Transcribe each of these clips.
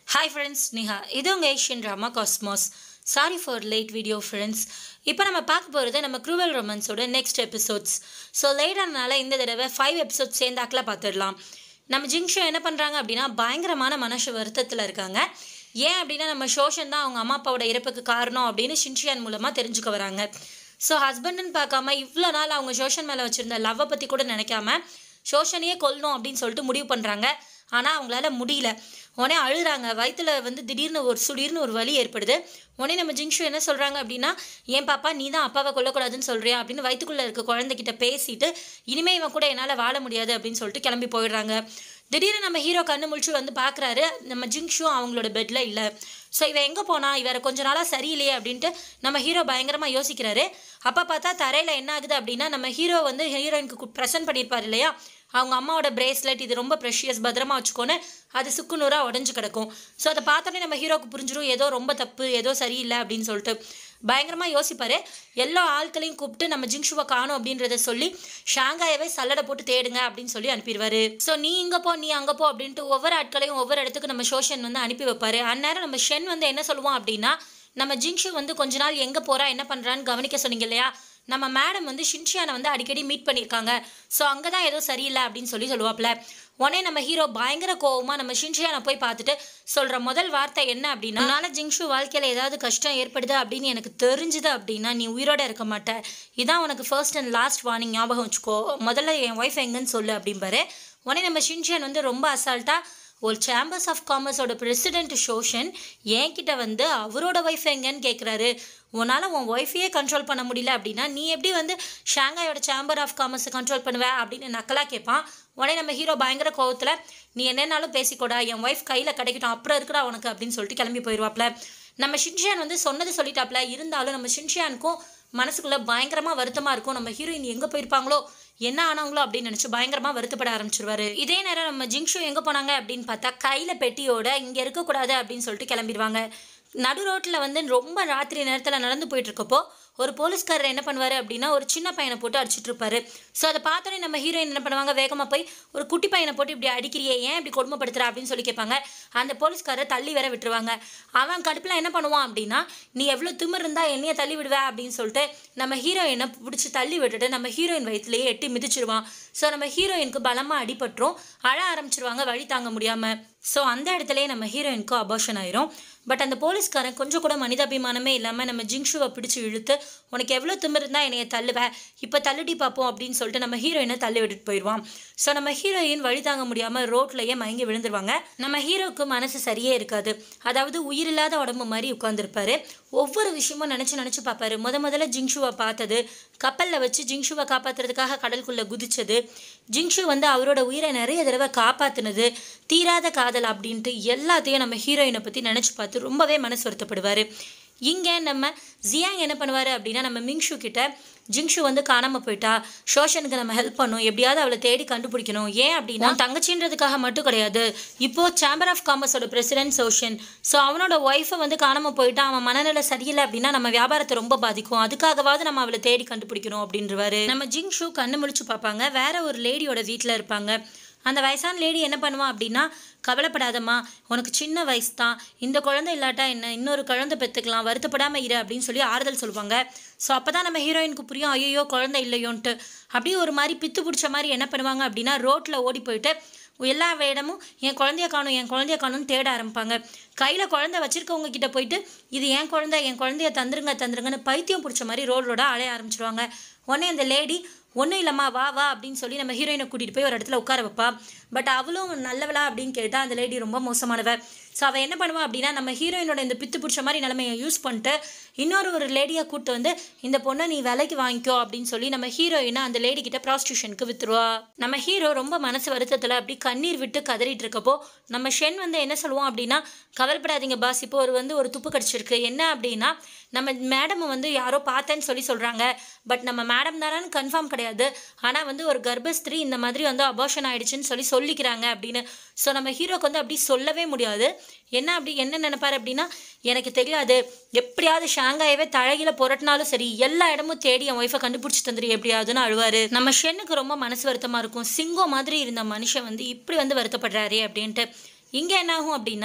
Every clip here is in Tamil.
ஹாய் ஃப்ரெண்ட்ஸ் நிஹா இது உங்கள் Asian drama cosmos sorry for late video friends இப்போ நம்ம பார்க்க போகிறது நம்ம க்ரூவல் ரொமான்ஸோட நெக்ஸ்ட் எபிசோட்ஸ் ஸோ லேட்டானால இந்த தடவை ஃபைவ் எபிசோட்ஸ் சேர்ந்தாக்கில் பார்த்துடலாம் நம்ம ஜிங்ஷோ என்ன பண்ணுறாங்க அப்படின்னா பயங்கரமான மனசு வருத்தத்தில் இருக்காங்க ஏன் அப்படின்னா நம்ம ஷோஷன் தான் அவங்க அம்மா அப்பாவோட இறப்புக்கு காரணம் அப்படின்னு ஷின்ஷியான் மூலமாக தெரிஞ்சுக்க வராங்க ஸோ ஹஸ்பண்டுன்னு பார்க்காம இவ்வளோ நாள் அவங்க ஷோஷன் மேலே வச்சுருந்த லவ்வை பற்றி கூட நினைக்காம ஷோஷனையே கொல்லணும் அப்படின்னு சொல்லிட்டு முடிவு பண்ணுறாங்க ஆனால் அவங்களால முடியல உடனே அழுறாங்க வயித்துல வந்து திடீர்னு ஒரு சுடீர்னு ஒரு வலி ஏற்படுது உடனே நம்ம ஜிங்ஷு என்ன சொல்கிறாங்க அப்படின்னா ஏன் பாப்பா நீ தான் அப்பாவை கொல்லக்கூடாதுன்னு சொல்கிறியா அப்படின்னு வயிற்றுக்குள்ளே இருக்க குழந்தைகிட்ட பேசிட்டு இனிமே இவன் கூட என்னால் வாழ முடியாது அப்படின்னு சொல்லிட்டு கிளம்பி போயிடுறாங்க திடீர்னு நம்ம ஹீரோ கண்ணு முழிச்சு வந்து பார்க்குறாரு நம்ம ஜிங்ஷு அவங்களோட பெட்டில் இல்லை ஸோ இவன் எங்கே போனா இவரை கொஞ்ச நாளாக சரியில்லையே அப்படின்ட்டு நம்ம ஹீரோ பயங்கரமாக யோசிக்கிறாரு அப்போ பார்த்தா தரையில் என்ன ஆகுது அப்படின்னா நம்ம ஹீரோ வந்து ஹீரோயினுக்கு ப்ரெசென்ட் பண்ணியிருப்பார் இல்லையா அவங்க அம்மாவோட பிரேஸ்லெட் இது ரொம்ப ப்ரெஷியஸ் பத்திரமா வச்சுக்கோன்னு அது சுக்குநூறாக உடஞ்சி கிடக்கும் ஸோ அதை பார்த்தோன்னே நம்ம ஹீரோக்கு புரிஞ்சிடும் ஏதோ ரொம்ப தப்பு ஏதோ சரியில்லை அப்படின்னு சொல்லிட்டு பயங்கரமாக யோசிப்பார் எல்லா ஆட்களையும் கூப்பிட்டு நம்ம ஜிங்ஷுவை காணும் அப்படின்றத சொல்லி ஷாங்காயவே சல்லடை போட்டு தேடுங்க அப்படின்னு சொல்லி அனுப்பிடுவார் ஸோ நீ இங்கே போ நீ அங்கே போ அப்படின்ட்டு ஒவ்வொரு ஆட்களையும் ஒவ்வொரு இடத்துக்கு நம்ம ஷோஷன் வந்து அனுப்பி வைப்பார் அந்நேரம் நம்ம ஷென் வந்து என்ன சொல்லுவோம் அப்படின்னா நம்ம ஜிங்ஷு வந்து கொஞ்ச நாள் எங்கே போகிறா என்ன பண்ணுறான்னு கவனிக்க சொன்னீங்க இல்லையா நம்ம மேடம் வந்து ஷின்ஷியானை வந்து அடிக்கடி மீட் பண்ணியிருக்காங்க ஸோ அங்கே தான் ஏதோ சரியில்லை அப்படின்னு சொல்லி சொல்லுவாப்ல உடனே நம்ம ஹீரோ பயங்கர கோவமாக நம்ம ஷின்ஷியானை போய் பார்த்துட்டு சொல்கிற முதல் வார்த்தை என்ன அப்படின்னா அதனால ஜிங்ஷு வாழ்க்கையில் ஏதாவது கஷ்டம் ஏற்படுது அப்படின்னு எனக்கு தெரிஞ்சுது அப்படின்னா நீ உயிரோட இருக்க மாட்ட இதான் உனக்கு ஃபர்ஸ்ட் அண்ட் லாஸ்ட் வார்னிங் ஞாபகம் வச்சுக்கோ முதல்ல என் ஒய்ஃப் எங்கன்னு சொல்லு அப்படிம்பாரு உடனே நம்ம ஷின்ஷியான் வந்து ரொம்ப அசால்ட்டாக ஒரு சேம்பர்ஸ் ஆஃப் காமர்ஸோட பிரசிடென்ட் ஷோஷன் என்கிட்ட வந்து அவரோட ஒய்ஃப் எங்கன்னு கேட்குறாரு உன்னால் உன் ஒய்ஃபையே கண்ட்ரோல் பண்ண முடியல அப்படின்னா நீ எப்படி வந்து ஷாங்காயோட சேம்பர் ஆஃப் காமர்ஸை கண்ட்ரோல் பண்ணுவ அப்படின்னு நக்கலாக கேட்பான் உடனே நம்ம ஹீரோ பயங்கர கோவத்தில் நீ என்னென்னாலும் பேசிக்கூடா என் ஒய்ஃப் கையில் கிடைக்கட்டும் அப்புறம் இருக்குடா உனக்கு அப்படின்னு சொல்லிட்டு கிளம்பி போயிடுவாப்ல நம்ம ஷின்ஷியான் வந்து சொன்னது சொல்லிட்டாப்ல இருந்தாலும் நம்ம ஷின்ஷியானுக்கும் மனசுக்குள்ளே பயங்கரமாக வருத்தமாக இருக்கும் நம்ம ஹீரோயின் எங்கே போயிருப்பாங்களோ என்ன ஆனாங்களோ அப்படின்னு நினச்சி பயங்கரமாக வருத்தப்பட ஆரம்பிச்சிருவாரு இதே நேரம் நம்ம ஜிங்ஷு எங்கே போனாங்க அப்படின்னு பார்த்தா கையில் பெட்டியோட இங்கே இருக்கக்கூடாது அப்படின்னு சொல்லிட்டு கிளம்பிடுவாங்க நடு ரோட்டில் வந்து ரொம்ப ராத்திரி நேரத்தில் நடந்து போயிட்டு இருக்கப்போ ஒரு போலீஸ்காரர் என்ன பண்ணுவார் அப்படின்னா ஒரு சின்ன பையனை போட்டு அடிச்சிட்டு இருப்பாரு ஸோ அதை பார்த்தோன்னே நம்ம ஹீரோயின் என்ன பண்ணுவாங்க வேகமாக போய் ஒரு குட்டி பையனை போட்டு இப்படி அடிக்கிறியே ஏன் இப்படி கொடுமைப்படுத்துற அப்படின்னு சொல்லி கேட்பாங்க அந்த போலீஸ்காரர் தள்ளி வேற விட்டுருவாங்க அவன் கடுப்பில் என்ன பண்ணுவான் அப்படின்னா நீ எவ்வளோ திமிர் இருந்தால் என்னைய தள்ளி விடுவ அப்படின்னு சொல்லிட்டு நம்ம ஹீரோயினை பிடிச்சி தள்ளி விட்டுட்டு நம்ம ஹீரோயின் வயிற்றுலேயே எட்டி மிதிச்சிருவான் ஸோ நம்ம ஹீரோயினுக்கு பலமாக அடிபட்டுரும் அழ ஆரம்பிச்சிருவாங்க வழி தாங்க முடியாமல் ஸோ அந்த இடத்துலயே நம்ம ஹீரோயினுக்கு அபார்ஷன் ஆயிரும் பட் அந்த போலீஸ்காரன் கொஞ்சம் கூட மனிதாபிமானமே இல்லாமல் நம்ம ஜிங்ஷுவை பிடிச்சி இழுத்து உனக்கு எவ்வளோ திமிர் இருந்தால் என்னைய தள்ளுவ இப்போ தள்ளுடி பார்ப்போம் அப்படின்னு சொல்லிட்டு நம்ம ஹீரோயினை தள்ளி விட்டுட்டு போயிடுவான் ஸோ நம்ம ஹீரோயின் வழி தாங்க முடியாமல் ரோட்லேயே மயங்கி விழுந்துருவாங்க நம்ம ஹீரோவுக்கு மனசு சரியே இருக்காது அதாவது உயிரில்லாத உடம்பு மாதிரி உட்காந்துருப்பாரு ஒவ்வொரு விஷயமும் நினச்சி நினச்சி பார்ப்பாரு முத முதல்ல ஜிங்ஷுவை பார்த்தது கப்பலில் வச்சு ஜிங்ஷுவை காப்பாற்றுறதுக்காக கடலுக்குள்ளே குதிச்சது ஜிங்ஷு வந்து அவரோட உயிரை நிறைய தடவை காப்பாற்றினது தீராத காதல் அப்படின்ட்டு எல்லாத்தையும் நம்ம ஹீரோயினை பற்றி நினச்சி பார்த்து ரொம்பவே மனசு வருத்தப்படுவார் இங்கே நம்ம ஜியாங் என்ன பண்ணுவார் அப்படின்னா நம்ம மிங்ஷு கிட்ட ஜிங்ஷு வந்து காணாமல் போயிட்டா ஷோஷனுக்கு நம்ம ஹெல்ப் பண்ணும் எப்படியாவது அவளை தேடி கண்டுபிடிக்கணும் ஏன் அப்படின்னா தங்கச்சின்றதுக்காக மட்டும் கிடையாது இப்போ சேம்பர் ஆஃப் காமர்ஸோட பிரசிடென்ட் சோஷன் ஸோ அவனோட ஒய்ஃபை வந்து காணாமல் போயிட்டா அவன் மனநிலை சரியில்லை அப்படின்னா நம்ம வியாபாரத்தை ரொம்ப பாதிக்கும் அதுக்காகவாவது நம்ம அவளை தேடி கண்டுபிடிக்கணும் அப்படின்றவாரு நம்ம ஜிங்ஷு கண்ணு முழிச்சு பார்ப்பாங்க வேற ஒரு லேடியோட வீட்டில் இருப்பாங்க அந்த வயசான லேடி என்ன பண்ணுவான் அப்படின்னா கவலைப்படாதம்மா உனக்கு சின்ன வயசு தான் இந்த குழந்தை இல்லாட்டா என்ன இன்னொரு குழந்தை பெற்றுக்கலாம் வருத்தப்படாமல் இரு அப்படின்னு சொல்லி ஆறுதல் சொல்லுவாங்க ஸோ அப்போ தான் நம்ம ஹீரோயினுக்கு புரியும் ஐயோ குழந்தை இல்லையோன்ட்டு அப்படியே ஒரு மாதிரி பித்து பிடிச்ச மாதிரி என்ன பண்ணுவாங்க அப்படின்னா ரோட்டில் ஓடி போயிட்டு எல்லா இடமும் என் குழந்தைய காணும் என் குழந்தைய காணும்னு தேட ஆரம்பிப்பாங்க கையில் குழந்தை வச்சிருக்கவங்க கிட்ட போயிட்டு இது என் குழந்தை என் குழந்தைய தந்துருங்க தந்துருங்கன்னு பைத்தியம் பிடிச்ச மாதிரி ரோட் ரோடாக அலைய ஆரம்பிச்சிருவாங்க உடனே அந்த லேடி ஒன்றும் இல்லைம்மா வா வா அப்படின்னு சொல்லி நம்ம ஹீரோயினை கூட்டிகிட்டு போய் ஒரு இடத்துல உட்கார வைப்பா பட் அவளும் நல்லவளா அப்படின்னு கேட்டால் அந்த லேடி ரொம்ப மோசமானவ ஸோ அவள் என்ன பண்ணுவா அப்படின்னா நம்ம ஹீரோயினோட இந்த பித்து பிடிச்ச மாதிரி நிலைமையை யூஸ் பண்ணிட்டு இன்னொரு ஒரு லேடியை கூப்பிட்டு வந்து இந்த பொண்ணை நீ விலைக்கு வாங்கிக்கோ அப்படின்னு சொல்லி நம்ம ஹீரோயினை அந்த லேடி கிட்ட ப்ராஸ்டியூஷனுக்கு வித்துருவா நம்ம ஹீரோ ரொம்ப மனசு வருத்தத்தில் அப்படி கண்ணீர் விட்டு கதறிட்டு இருக்கப்போ நம்ம ஷென் வந்து என்ன சொல்லுவோம் அப்படின்னா கவலைப்படாதீங்க பாஸ் இப்போ ஒரு வந்து ஒரு துப்பு கடிச்சிருக்கு என்ன அப்படின்னா நம்ம மேடம் வந்து யாரோ பார்த்தேன்னு சொல்லி சொல்கிறாங்க பட் நம்ம மேடம் தானு கன்ஃபார்ம் கிடையாது ஆனால் வந்து ஒரு கர்ப்பஸ்திரி இந்த மாதிரி வந்து அபார்ஷன் ஆயிடுச்சுன்னு சொல்லி சொல்லிக்கிறாங்க அப்படின்னு ஸோ நம்ம ஹீரோக்கு வந்து அப்படி சொல்லவே முடியாது என்ன அப்படி என்ன நினைப்பாரு அப்படின்னா எனக்கு தெரியாது எப்படியாவது ஷாங்காயவே தழகில புரட்டினாலும் சரி எல்லா இடமும் தேடி என் ஒய்ஃபை கண்டுபிடிச்சி தந்துரு எப்படியாவதுன்னு அழுவாரு நம்ம ஷென்னுக்கு ரொம்ப மனசு வருத்தமாக இருக்கும் சிங்கம் மாதிரி இருந்த மனுஷன் வந்து இப்படி வந்து வருத்தப்படுறாரே அப்படின்ட்டு இங்கே என்ன ஆகும் அப்படின்னா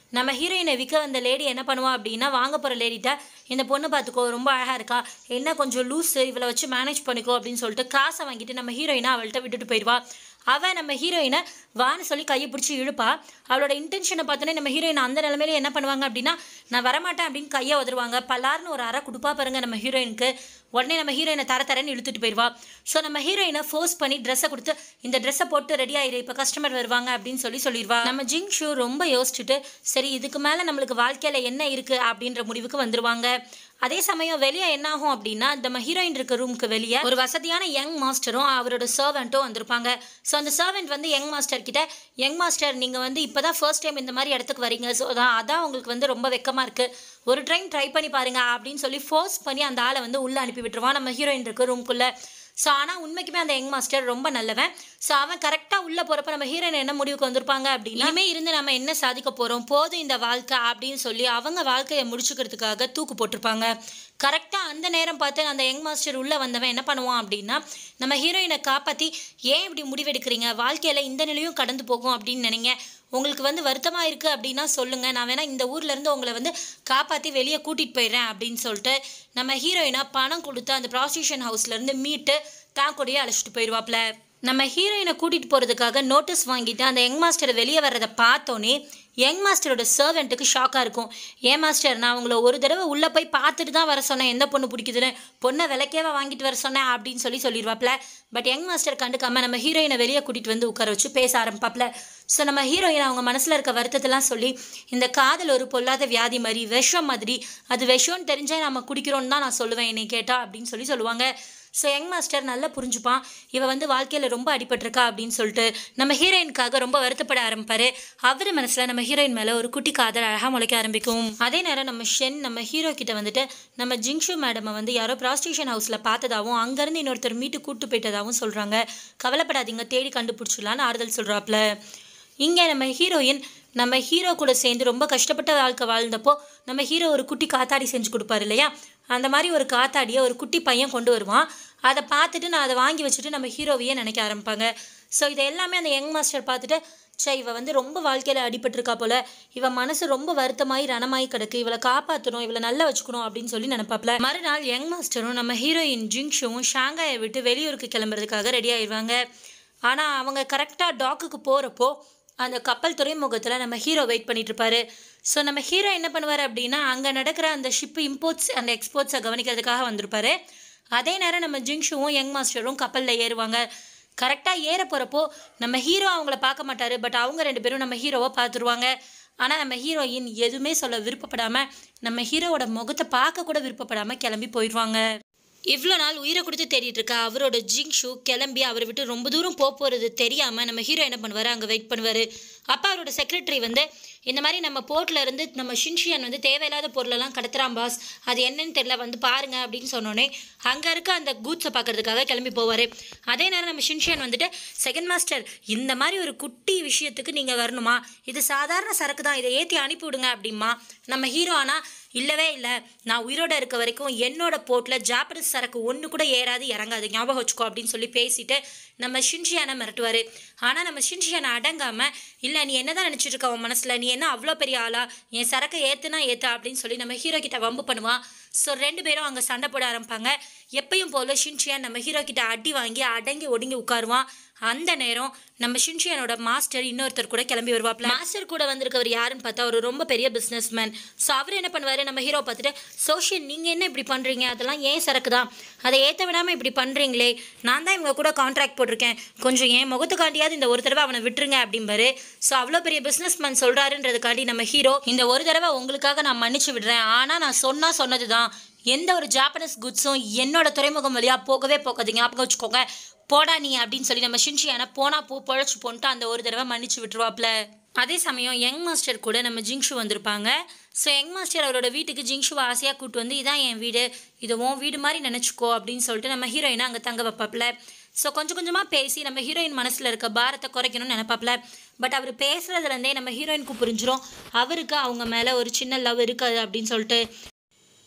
நம்ம ஹீரோயினை விற்க வந்த லேடி என்ன பண்ணுவா அப்படின்னா வாங்க போகிற லேடிட்ட இந்த பொண்ணு பார்த்துக்கோ ரொம்ப அழகாக இருக்கா என்ன கொஞ்சம் லூஸு இவளை வச்சு மேனேஜ் பண்ணிக்கோ அப்படின்னு சொல்லிட்டு காசை வாங்கிட்டு நம்ம ஹீரோயினை அவள்கிட்ட விட்டுட்டு போயிடுவா அவன் நம்ம ஹீரோயினை வான்னு சொல்லி கையை பிடிச்சி இழுப்பா அவளோட இன்டென்ஷனை பார்த்தோன்னே நம்ம ஹீரோயின் அந்த நிலமையில என்ன பண்ணுவாங்க அப்படின்னா நான் வரமாட்டேன் அப்படின்னு கையை உதருவாங்க பல்லார்னு ஒரு அரை கொடுப்பா பாருங்க நம்ம ஹீரோயினுக்கு உடனே நம்ம ஹீரோயினை தர தரன்னு இழுத்துட்டு போயிடுவா ஸோ நம்ம ஹீரோயினை ஃபோர்ஸ் பண்ணி ட்ரெஸ்ஸை கொடுத்து இந்த ட்ரெஸ்ஸை போட்டு ரெடி ஆயிரு இப்போ கஸ்டமர் வருவாங்க அப்படின்னு சொல்லி சொல்லிடுவா நம்ம ஜிங் ஷூ ரொம்ப யோசிச்சுட்டு சரி இதுக்கு மேலே நம்மளுக்கு வாழ்க்கையில் என்ன இருக்குது அப்படின்ற முடிவுக்கு வந்துருவாங்க அதே சமயம் வெளியே என்ன ஆகும் அப்படின்னா நம்ம ஹீரோயின் இருக்க ரூமுக்கு வெளியே ஒரு வசதியான யங் மாஸ்டரும் அவரோட சர்வெண்ட்டும் வந்திருப்பாங்க ஸோ அந்த சர்வெண்ட் வந்து யங் மாஸ்டர் கிட்ட யங் மாஸ்டர் நீங்கள் வந்து இப்போ தான் ஃபர்ஸ்ட் டைம் இந்த மாதிரி இடத்துக்கு வரீங்க ஸோ அதான் அதான் உங்களுக்கு வந்து ரொம்ப வெக்கமாக இருக்குது ஒரு டைம் ட்ரை பண்ணி பாருங்க அப்படின்னு சொல்லி ஃபோர்ஸ் பண்ணி அந்த ஆளை வந்து உள்ளே அனுப்பி விட்டுருவான் நம்ம ஹீரோயின் இருக்க ரூம்குள்ளே ஸோ ஆனால் உண்மைக்குமே அந்த யங் மாஸ்டர் ரொம்ப நல்லவன் ஸோ அவன் கரெக்டாக உள்ளே போகிறப்ப நம்ம ஹீரோயின் என்ன முடிவுக்கு வந்திருப்பாங்க அப்படின்னா இனிமே இருந்து நம்ம என்ன சாதிக்க போகிறோம் போதும் இந்த வாழ்க்கை அப்படின்னு சொல்லி அவங்க வாழ்க்கையை முடிச்சுக்கிறதுக்காக தூக்கு போட்டிருப்பாங்க கரெக்டாக அந்த நேரம் பார்த்து அந்த யங் மாஸ்டர் உள்ளே வந்தவன் என்ன பண்ணுவான் அப்படின்னா நம்ம ஹீரோயினை காப்பாற்றி ஏன் இப்படி முடிவெடுக்கிறீங்க வாழ்க்கையில் இந்த நிலையும் கடந்து போகும் அப்படின்னு நினைங்க உங்களுக்கு வந்து வருத்தமாக இருக்குது அப்படின்னா சொல்லுங்கள் நான் வேணால் இந்த ஊர்லேருந்து உங்களை வந்து காப்பாற்றி வெளியே கூட்டிகிட்டு போயிடுறேன் அப்படின்னு சொல்லிட்டு நம்ம ஹீரோயினா பணம் கொடுத்து அந்த ப்ராஸ்டியூஷன் ஹவுஸ்லேருந்து மீட்டு தான் கூடயே அழைச்சிட்டு போயிடுவாப்ல நம்ம ஹீரோயினை கூட்டிகிட்டு போகிறதுக்காக நோட்டீஸ் வாங்கிட்டு அந்த யங் மாஸ்டர் வெளியே வர்றதை பார்த்தோன்னே யங் மாஸ்டரோட சர்வெண்ட்டுக்கு ஷாக்காக இருக்கும் ஏன் மாஸ்டர் நான் உங்களை ஒரு தடவை உள்ளே போய் பார்த்துட்டு தான் வர சொன்னேன் எந்த பொண்ணு பிடிக்குதுன்னு பொண்ணை விளக்கேவா வாங்கிட்டு வர சொன்னேன் அப்படின்னு சொல்லி சொல்லிடுவாப்ல பட் யங் மாஸ்டர் கண்டுக்காம நம்ம ஹீரோயினை வெளியே கூட்டிகிட்டு வந்து உட்கார வச்சு பேச ஆரம்பிப்பாப்ல ஸோ நம்ம ஹீரோயின் அவங்க மனசில் இருக்க வருத்தத்தெல்லாம் சொல்லி இந்த காதல் ஒரு பொல்லாத வியாதி மாதிரி விஷம் மாதிரி அது விஷம்னு தெரிஞ்சே நம்ம குடிக்கிறோன்னு தான் நான் சொல்லுவேன் என்னை கேட்டா அப்படின்னு சொல்லி சொல்லுவாங்க ஸோ யங் மாஸ்டர் நல்லா புரிஞ்சுப்பான் இவ வந்து வாழ்க்கையில் ரொம்ப அடிபட்டிருக்கா அப்படின்னு சொல்லிட்டு நம்ம ஹீரோயினுக்காக ரொம்ப வருத்தப்பட ஆரம்பிப்பாரு அவர் மனசில் நம்ம ஹீரோயின் மேலே ஒரு குட்டி காதல் அழகாக முளைக்க ஆரம்பிக்கும் அதே நேரம் நம்ம ஷென் நம்ம ஹீரோ கிட்ட வந்துட்டு நம்ம ஜிங்ஷு மேடமை வந்து யாரோ ப்ராஸ்டியூஷன் ஹவுஸில் பார்த்ததாவும் அங்கேருந்து இன்னொருத்தர் மீட்டு கூட்டு போயிட்டதாகவும் சொல்கிறாங்க கவலைப்படாதீங்க தேடி கண்டுபிடிச்சிடலான்னு ஆறுதல் சொல்கிறாப்புல இங்கே நம்ம ஹீரோயின் நம்ம ஹீரோ கூட சேர்ந்து ரொம்ப கஷ்டப்பட்ட வாழ்க்கை வாழ்ந்தப்போ நம்ம ஹீரோ ஒரு குட்டி காத்தாடி செஞ்சு கொடுப்பாரு இல்லையா அந்த மாதிரி ஒரு காத்தாடியை ஒரு குட்டி பையன் கொண்டு வருவான் அதை பார்த்துட்டு நான் அதை வாங்கி வச்சுட்டு நம்ம ஹீரோவையே நினைக்க ஆரம்பிப்பாங்க ஸோ இதை எல்லாமே அந்த யங் மாஸ்டர் பார்த்துட்டு சே இவ வந்து ரொம்ப வாழ்க்கையில் அடிபட்டிருக்கா போல இவ மனசு ரொம்ப வருத்தமாயி ரணமாயி கிடக்கு இவளை காப்பாற்றணும் இவளை நல்லா வச்சுக்கணும் அப்படின்னு சொல்லி நினைப்பாப்ல மறுநாள் யங் மாஸ்டரும் நம்ம ஹீரோயின் ஜிங்ஷுவும் ஷாங்காயை விட்டு வெளியூருக்கு கிளம்புறதுக்காக ரெடி ஆயிடுவாங்க ஆனால் அவங்க கரெக்டாக டாக்குக்கு போகிறப்போ அந்த கப்பல் துறைமுகத்தில் நம்ம ஹீரோ வெயிட் பண்ணிட்டு இருப்பாரு ஸோ நம்ம ஹீரோ என்ன பண்ணுவார் அப்படின்னா அங்கே நடக்கிற அந்த ஷிப்பு இம்போர்ட்ஸ் அண்ட் எக்ஸ்போர்ட்ஸை கவனிக்கிறதுக்காக வந்திருப்பாரு அதே நேரம் நம்ம ஜிங்ஷுவும் யங் மாஸ்டரும் கப்பலில் ஏறுவாங்க கரெக்டாக ஏற போகிறப்போ நம்ம ஹீரோ அவங்கள பார்க்க மாட்டாரு பட் அவங்க ரெண்டு பேரும் நம்ம ஹீரோவை பார்த்துருவாங்க ஆனால் நம்ம ஹீரோயின் எதுவுமே சொல்ல விருப்பப்படாமல் நம்ம ஹீரோவோட முகத்தை பார்க்க கூட விருப்பப்படாமல் கிளம்பி போயிடுவாங்க இவ்வளோ நாள் உயிரை கொடுத்து தேடிட்டு இருக்க அவரோட ஜிங் ஷூ கிளம்பி அவரை விட்டு ரொம்ப தூரம் போக போகிறது தெரியாமல் நம்ம ஹீரோ என்ன பண்ணுவார் அங்கே வெயிட் பண்ணுவார் அப்போ அவரோட செக்ரட்டரி வந்து இந்த மாதிரி நம்ம போர்ட்டில் இருந்து நம்ம ஷின்ஷியன் வந்து தேவையில்லாத பொருளெல்லாம் கடத்துறான் பாஸ் அது என்னன்னு தெரியல வந்து பாருங்க அப்படின்னு சொன்னோன்னே அங்கே இருக்க அந்த கூட்ஸை பார்க்கறதுக்காக கிளம்பி போவார் அதே நேரம் நம்ம ஷின்ஷியன் வந்துட்டு செகண்ட் மாஸ்டர் இந்த மாதிரி ஒரு குட்டி விஷயத்துக்கு நீங்கள் வரணுமா இது சாதாரண சரக்கு தான் இதை ஏற்றி அனுப்பி விடுங்க அப்படிமா நம்ம ஹீரோ ஆனால் இல்லவே இல்லை நான் உயிரோட இருக்க வரைக்கும் என்னோட போட்டில் ஜாப்பனீஸ் சரக்கு ஒன்று கூட ஏறாது இறங்காது ஞாபகம் வச்சுக்கோ அப்படின்னு சொல்லி பேசிட்டு நம்ம ஷின்ஷியானை மிரட்டுவார் ஆனால் நம்ம ஷின்ஷியானை அடங்காமல் இல்லை நீ என்ன தான் நினச்சிட்டு இருக்க உன் மனசில் நீ என்ன அவ்வளோ பெரிய ஆளா என் சரக்கை ஏற்றுனா ஏற்று அப்படின்னு சொல்லி நம்ம ஹீரோ கிட்ட வம்பு பண்ணுவான் ஸோ ரெண்டு பேரும் அங்கே சண்டை போட ஆரம்பிப்பாங்க எப்பயும் போல ஷின்ஷியான் நம்ம ஹீரோ கிட்ட அடி வாங்கி அடங்கி ஒடுங்கி உட்காருவான் அந்த நேரம் நம்ம ஷின்ஷியானோட மாஸ்டர் இன்னொருத்தர் கூட கிளம்பி வருவாப்ல மாஸ்டர் கூட வந்திருக்கவர் யாருன்னு பார்த்தா அவர் ரொம்ப பெரிய பிஸ்னஸ் மேன் ஸோ அவர் என்ன பண்ணுவார் நம்ம ஹீரோ பார்த்துட்டு சோஷியல் நீங்கள் என்ன இப்படி பண்ணுறீங்க அதெல்லாம் ஏன் சரக்கு தான் அதை ஏற்ற விடாமல் இப்படி பண்ணுறீங்களே நான் தான் இவங்க கூட கான்ட்ராக்ட் போட்டிருக்கேன் கொஞ்சம் என் முகத்துக்காண்டியாவது இந்த ஒரு தடவை அவனை விட்டுருங்க அப்படிம்பாரு ஸோ அவ்வளோ பெரிய பிஸ்னஸ் மேன் சொல்கிறாருன்றதுக்காண்டி நம்ம ஹீரோ இந்த ஒரு தடவை உங்களுக்காக நான் மன்னிச்சு விடுறேன் ஆனால் நான் சொன்னால் சொன்னது தான் எந்த ஒரு ஜாப்பனீஸ் குட்ஸும் என்னோட துறைமுகம் வழியாக போகவே போகாது ஞாபகம் வச்சுக்கோங்க போடா நீ அப்படின்னு சொல்லி நம்ம ஷின்ஷியான போனா போ பொழைச்சு போன்ட்டு அந்த ஒரு தடவை மன்னிச்சு விட்டுருவாப்ல அதே சமயம் யங் மாஸ்டர் கூட நம்ம ஜிங்ஷு வந்திருப்பாங்க ஸோ யங் மாஸ்டர் அவரோட வீட்டுக்கு ஜிங்ஷுவை ஆசையாக கூட்டு வந்து இதான் என் வீடு இது உன் வீடு மாதிரி நினச்சிக்கோ அப்படின்னு சொல்லிட்டு நம்ம ஹீரோயினை அங்கே தங்க வைப்பாப்ல ஸோ கொஞ்சம் கொஞ்சமாக பேசி நம்ம ஹீரோயின் மனசில் இருக்க பாரத்தை குறைக்கணும்னு நினைப்பாப்ல பட் அவர் பேசுகிறதுலேருந்தே நம்ம ஹீரோயினுக்கு புரிஞ்சிரும் அவருக்கு அவங்க மேலே ஒரு சின்ன லவ் இருக்காது அப்படின்னு சொல்லிட்டு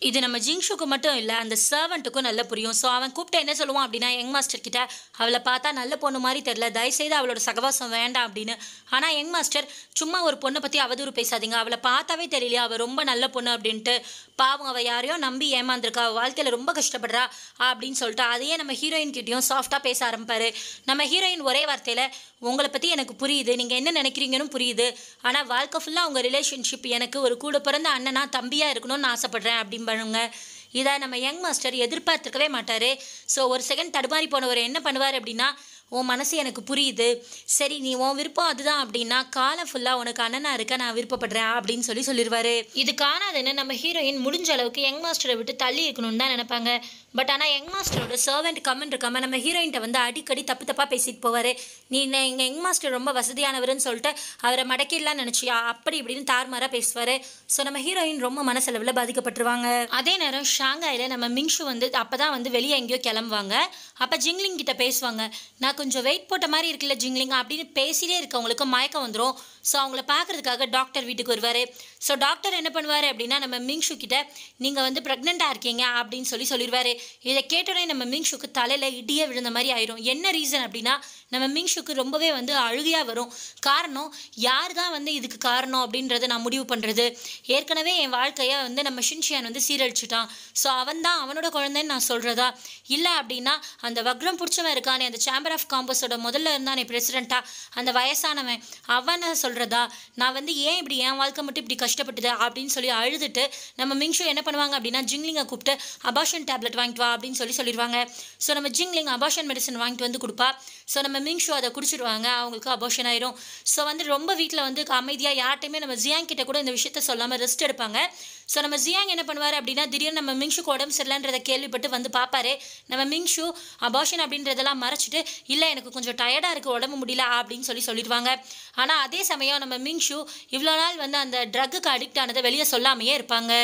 இது நம்ம ஜிங்ஷுக்கு மட்டும் இல்லை அந்த சர்வெண்ட்டுக்கும் நல்ல புரியும் ஸோ அவன் கூப்பிட்டு என்ன சொல்லுவான் அப்படின்னா யங் மாஸ்டர் கிட்ட அவளை பார்த்தா நல்ல பொண்ணு மாதிரி தெரில தயவுசெய்து அவளோட சகவாசம் வேண்டாம் அப்படின்னு ஆனால் யங் மாஸ்டர் சும்மா ஒரு பொண்ணை பற்றி அவதூறு பேசாதீங்க அவளை பார்த்தாவே தெரியலையா அவள் ரொம்ப நல்ல பொண்ணு அப்படின்ட்டு பாவம் அவள் யாரையோ நம்பி ஏமாந்துருக்கா அவள் வாழ்க்கையில் ரொம்ப கஷ்டப்படுறா அப்படின்னு சொல்லிட்டு அதையே நம்ம ஹீரோயின் கிட்டேயும் சாஃப்டாக பேச ஆரம்பிப்பாரு நம்ம ஹீரோயின் ஒரே வார்த்தையில் உங்களை பற்றி எனக்கு புரியுது நீங்கள் என்ன நினைக்கிறீங்கன்னு புரியுது ஆனால் வாழ்க்கை ஃபுல்லாக உங்கள் ரிலேஷன்ஷிப் எனக்கு ஒரு கூட பிறந்த அண்ணனா தம்பியாக இருக்கணும்னு ஆசைப்பட்றேன் அப்படிம்பானுங்க இதை நம்ம யங் மாஸ்டர் எதிர்பார்த்துருக்கவே மாட்டார் ஸோ ஒரு செகண்ட் தடுமாறி போனவர் என்ன பண்ணுவார் அப்படின்னா உன் மனசு எனக்கு புரியுது சரி நீ உன் விருப்பம் அதுதான் அப்படின்னா காலம் ஃபுல்லாக உனக்கு அண்ணனா இருக்க நான் விருப்பப்படுறேன் அப்படின்னு சொல்லி சொல்லிடுவாரு இது காணாதுன்னு நம்ம ஹீரோயின் முடிஞ்ச அளவுக்கு யங் மாஸ்டரை விட்டு தள்ளி இருக்கணும்னு தான் நினைப்பாங்க பட் ஆனால் யங் மாஸ்டரோட சர்வெண்ட் கமெண்ட் இருக்காம நம்ம ஹீரோயின்ட்ட வந்து அடிக்கடி தப்பு தப்பாக பேசிட்டு போவார் நீ எங்கள் யங் மாஸ்டர் ரொம்ப வசதியானவர்னு சொல்லிட்டு அவரை மடக்கிடலாம் நினச்சியா அப்படி இப்படின்னு தார்மாராக பேசுவார் ஸோ நம்ம ஹீரோயின் ரொம்ப மனசளவில் பாதிக்கப்பட்டுருவாங்க அதே நேரம் ஷாங்காயில் நம்ம மிங்ஷு வந்து அப்போ தான் வந்து வெளியே எங்கேயோ கிளம்புவாங்க அப்போ ஜிங்லிங் கிட்ட பேசுவாங்க நான் கொஞ்சம் வெயிட் போட்ட மாதிரி இருக்குல்ல ஜிங்லிங் அப்படின்னு பேசிட்டே இருக்கவங்களுக்கு மயக்கம் வந்துடும் ஸோ அவங்கள பார்க்கறதுக்காக டாக்டர் வீட்டுக்கு வருவார் ஸோ டாக்டர் என்ன பண்ணுவார் அப்படின்னா நம்ம மிங்ஷு கிட்ட நீங்கள் வந்து ப்ரெக்னெண்ட்டாக இருக்கீங்க அப்படின்னு சொல்லி சொல்லிடுவார் இதை கேட்டோடனே நம்ம மிங்ஷுக்கு தலையில் இடியே விழுந்த மாதிரி ஆயிரும் என்ன ரீசன் அப்படின்னா நம்ம மிங்ஷுக்கு ரொம்பவே வந்து அழுகையாக வரும் காரணம் யார் தான் வந்து இதுக்கு காரணம் அப்படின்றத நான் முடிவு பண்ணுறது ஏற்கனவே என் வாழ்க்கையை வந்து நம்ம ஷின்ஷியான் வந்து சீரழிச்சிட்டான் ஸோ அவன் தான் அவனோட குழந்தைன்னு நான் சொல்கிறதா இல்லை அப்படின்னா அந்த வக்ரம் பிடிச்சவன் இருக்கானே அந்த சேம்பர் ஆஃப் காம்பஸோட முதல்ல இருந்தானே பிரசிடெண்ட்டாக அந்த வயசானவன் அவனை சொல்கிறதா நான் வந்து ஏன் இப்படி என் வாழ்க்கை மட்டும் இப்படி கஷ்டப்பட்டுது அப்படின்னு சொல்லி அழுதுட்டு நம்ம மிங்ஷு என்ன பண்ணுவாங்க அப்படின்னா ஜிங்லிங்கை கூப்பிட்டு அபாஷன் டேப்லெட் வாங்கிட்டு வா அப்படின்னு சொல்லி சொல்லிடுவாங்க ஸோ நம்ம ஜிங்லிங் அபாஷன் மெடிசன் வாங்கிட்டு வந்து கொடுப்பா ஸோ நம்ம மிங்ஷு அதை குடிச்சிடுவாங்க அவங்களுக்கு அபாஷன் ஆயிரும் ஸோ வந்து ரொம்ப வீட்டில் வந்து அமைதியாக யார்ட்டையுமே நம்ம ஜியாங் கிட்ட கூட இந்த விஷயத்த சொல்லாமல் ரெஸ்ட் எடுப்பாங்க ஸோ நம்ம ஜியாங் என்ன பண்ணுவார் அப்படின்னா திடீர்னு நம்ம மிங்ஷுக்கு உடம்பு சரியில்லைன்றதை கேள்விப்பட்டு வந்து பார்ப்பாரு நம்ம மிங்ஷு அபாஷன் அப்படின்றதெல்லாம் மறைச்சிட்டு இல்லை எனக்கு கொஞ்சம் டயர்டாக இருக்குது உடம்பு முடியல அப்படின்னு சொல்லி சொல்லிடுவாங்க ஆனால் அதே சமயம் நம்ம மிங்ஷு இவ்வளோ நாள் வந்து அந்த ட்ரக்குக்கு அடிக்ட் ஆனதை வெளியே சொல்லாமையே இருப்பாங்க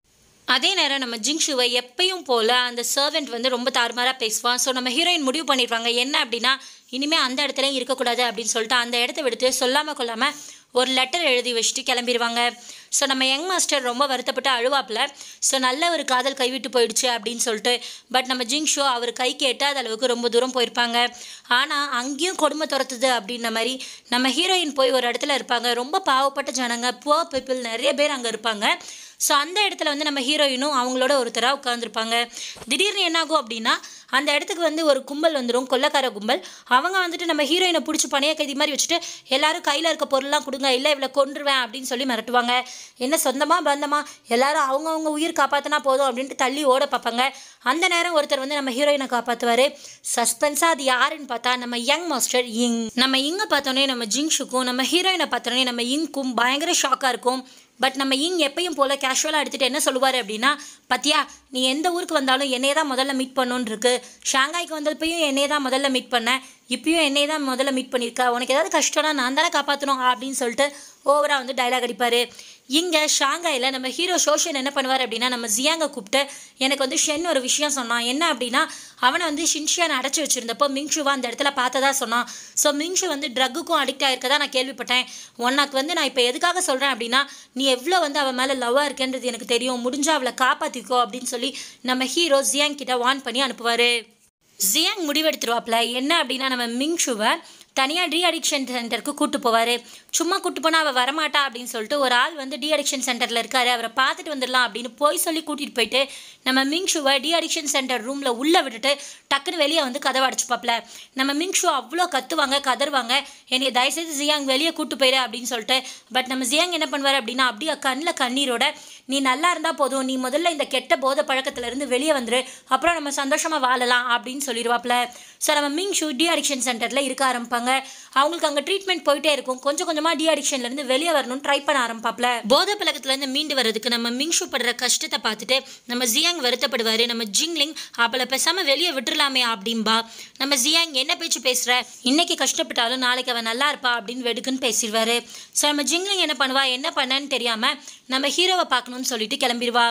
அதே நேரம் நம்ம ஜிங்ஷுவை எப்பயும் போல் அந்த சர்வெண்ட் வந்து ரொம்ப தாறுமாறாக பேசுவான் ஸோ நம்ம ஹீரோயின் முடிவு பண்ணிடுவாங்க என்ன அப்படின்னா இனிமேல் அந்த இடத்துலையும் இருக்கக்கூடாது அப்படின்னு சொல்லிட்டு அந்த இடத்த விடுத்து சொல்லாமல் கொள்ளாமல் ஒரு லெட்டர் எழுதி வச்சுட்டு கிளம்பிடுவாங்க ஸோ நம்ம யங் மாஸ்டர் ரொம்ப வருத்தப்பட்டு அழுவாப்பில் ஸோ நல்ல ஒரு காதல் கைவிட்டு போயிடுச்சு அப்படின்னு சொல்லிட்டு பட் நம்ம ஜிங்ஷோ அவர் கைக்கு எட்டாத அளவுக்கு ரொம்ப தூரம் போயிருப்பாங்க ஆனால் அங்கேயும் கொடுமை துரத்துது அப்படின்ன மாதிரி நம்ம ஹீரோயின் போய் ஒரு இடத்துல இருப்பாங்க ரொம்ப பாவப்பட்ட ஜனங்க புவர் பீப்புள் நிறைய பேர் அங்கே இருப்பாங்க ஸோ அந்த இடத்துல வந்து நம்ம ஹீரோயினும் அவங்களோட ஒருத்தராக உட்காந்துருப்பாங்க திடீர்னு என்னாகும் அப்படின்னா அந்த இடத்துக்கு வந்து ஒரு கும்பல் வந்துடும் கொள்ளக்கார கும்பல் அவங்க வந்துட்டு நம்ம ஹீரோயினை பிடிச்சி பணைய கைதி மாதிரி வச்சுட்டு எல்லாரும் கையில் இருக்க பொருள்லாம் கொடுங்க இல்லை இவளை கொன்றுவேன் அப்படின்னு சொல்லி மிரட்டுவாங்க என்ன சொந்தமாக பந்தமா எல்லாரும் அவங்கவுங்க உயிர் காப்பாற்றினா போதும் அப்படின்ட்டு தள்ளி ஓட பார்ப்பாங்க அந்த நேரம் ஒருத்தர் வந்து நம்ம ஹீரோயினை காப்பாற்றுவார் சஸ்பென்ஸாக அது யாருன்னு பார்த்தா நம்ம யங் மாஸ்டர் இங் நம்ம இங்கை பார்த்தோன்னே நம்ம ஜிங்ஷுக்கும் நம்ம ஹீரோயினை பார்த்தோன்னே நம்ம இங்க்கும் பயங்கர ஷாக்காக இருக்கும் பட் நம்ம இங் எப்பயும் போல் கேஷுவலாக எடுத்துகிட்டு என்ன சொல்லுவார் அப்படின்னா பத்தியா நீ எந்த ஊருக்கு வந்தாலும் என்னையே தான் முதல்ல மீட் பண்ணணுன்னு இருக்கு ஷாங்காய்க்கு வந்தப்பையும் என்னையே தான் முதல்ல மீட் பண்ணேன் இப்பயும் என்னையே தான் முதல்ல மீட் பண்ணியிருக்கா உனக்கு ஏதாவது கஷ்டம்னா நான் தானே காப்பாற்றணும் அப்படின்னு சொல்லிட்டு ஓவராக வந்து டைலாக் அடிப்பார் இங்கே ஷாங்காயில் நம்ம ஹீரோ ஷோஷன் என்ன பண்ணுவார் அப்படின்னா நம்ம ஜியாங்க கூப்பிட்டு எனக்கு வந்து ஷென் ஒரு விஷயம் சொன்னான் என்ன அப்படின்னா அவனை வந்து ஷின்ஷியான் அடைச்சி வச்சுருந்தப்போ மிங்ஷுவா அந்த இடத்துல பார்த்ததா சொன்னான் ஸோ மிங்ஷு வந்து ட்ரக்குக்கும் அடிக்ட் ஆயிருக்கதா நான் கேள்விப்பட்டேன் உனக்கு வந்து நான் இப்போ எதுக்காக சொல்கிறேன் அப்படின்னா நீ எவ்வளோ வந்து அவன் மேலே லவ்வாக இருக்கேன்றது எனக்கு தெரியும் முடிஞ்சா அவளை காப்பாற்றிக்கோ அப்படின்னு சொல்லி நம்ம ஹீரோ ஜியாங் கிட்ட வான் பண்ணி அனுப்புவார் ஜியாங் முடிவெடுத்துருவாப்ல என்ன அப்படின்னா நம்ம மிங்ஷுவை தனியாக டி அடிக்ஷன் சென்டருக்கு கூட்டு போவார் சும்மா கூட்டு போனால் அவள் வரமாட்டா அப்படின்னு சொல்லிட்டு ஒரு ஆள் வந்து டி அடிக்ஷன் சென்டரில் இருக்காரு அவரை பார்த்துட்டு வந்துடலாம் அப்படின்னு போய் சொல்லி கூட்டிகிட்டு போயிட்டு நம்ம மிங்ஷுவை டி அடிக்ஷன் சென்டர் ரூமில் உள்ளே விட்டுட்டு டக்குன்னு வெளியே வந்து கதவை அடிச்சுப்பாப்ல நம்ம மிங்ஷு அவ்வளோ கத்துவாங்க கதறுவாங்க என்னை தயவுசெய்து ஜியாங் வெளியே கூட்டு போயிரு அப்படின்னு சொல்லிட்டு பட் நம்ம ஜியாங் என்ன பண்ணுவார் அப்படின்னா அப்படியே கண்ணில் கண்ணீரோட நீ நல்லா இருந்தால் போதும் நீ முதல்ல இந்த கெட்ட போதை பழக்கத்துலேருந்து வெளியே வந்துரு அப்புறம் நம்ம சந்தோஷமாக வாழலாம் அப்படின்னு சொல்லிடுவாப்ல ஸோ நம்ம மிங்ஷு டி அடிக்ஷன் சென்டரில் இருக்க ஆரம்பிப்பாங்க அவங்களுக்கு அங்கே ட்ரீட்மெண்ட் போயிட்டே இருக்கும் கொஞ்சம் கொஞ்சமாக டி அடிக்ஷன்லேருந்து வெளியே வரணும்னு ட்ரை பண்ண ஆரம்பிப்பாப்ல போதை பழக்கத்துலேருந்து மீண்டு வர்றதுக்கு நம்ம மிங்ஷு படுற கஷ்டத்தை பார்த்துட்டு நம்ம ஜியாங் வருத்தப்படுவார் நம்ம ஜிங்லிங் அவளை பேசாமல் வெளியே விட்டுறலாமே அப்படின்பா நம்ம ஜியாங் என்ன பேச்சு பேசுகிற இன்னைக்கு கஷ்டப்பட்டாலும் நாளைக்கு அவன் நல்லா இருப்பா அப்படின்னு வெடுக்குன்னு பேசிடுவாரு ஸோ நம்ம ஜிங்லிங் என்ன பண்ணுவா என்ன பண்ணன்னு தெரியாமல் நம்ம ஹீரோவை பார்க்கணும்னு சொல்லிட்டு கிளம்பிடுவா